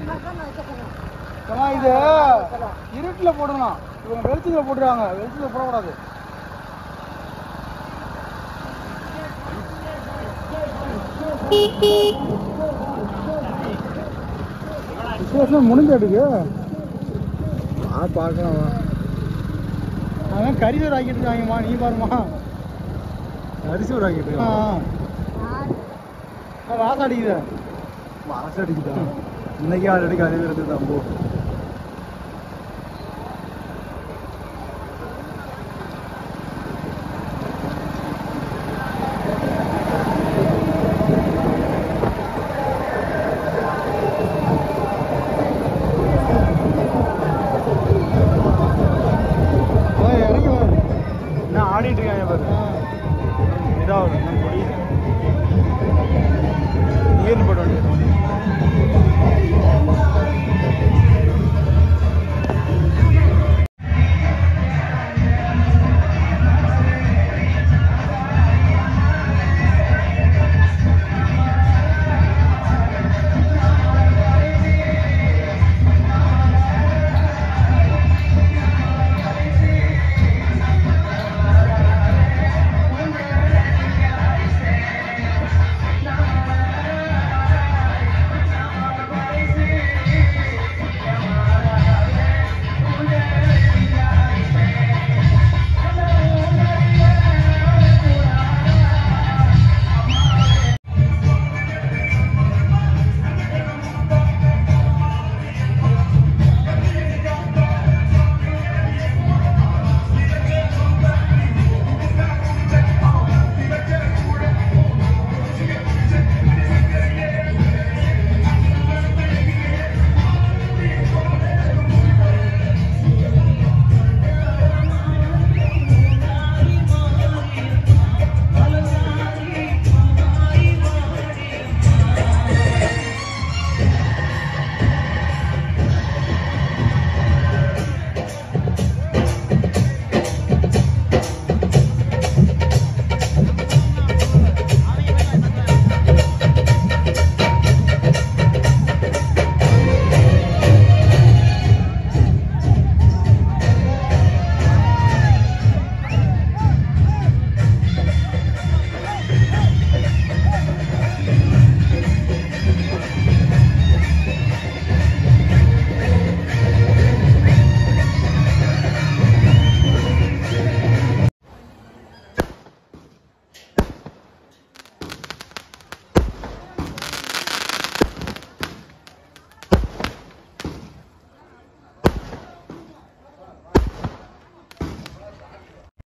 ஏன்னா இது இருட்டில் போடணும் இவங்க வெளிச்சத்தில் போட்டுருவாங்க வெளிச்சத்தில் போடக்கூடாது விசேஷம் முடிஞ்சாட்டுக்கு ஆ பார்க்கலாம் அவன் கரிசோர் ஆக்கிட்டு இருக்காங்கம்மா நீ பாருமா அரிசி ஒரு ஆகிட்டு ஆ வாசம் அடிக்குது மாசம் அடிக்குதா இன்னைக்கு ஆல்ரெடி கழிவு எடுத்து தம்பு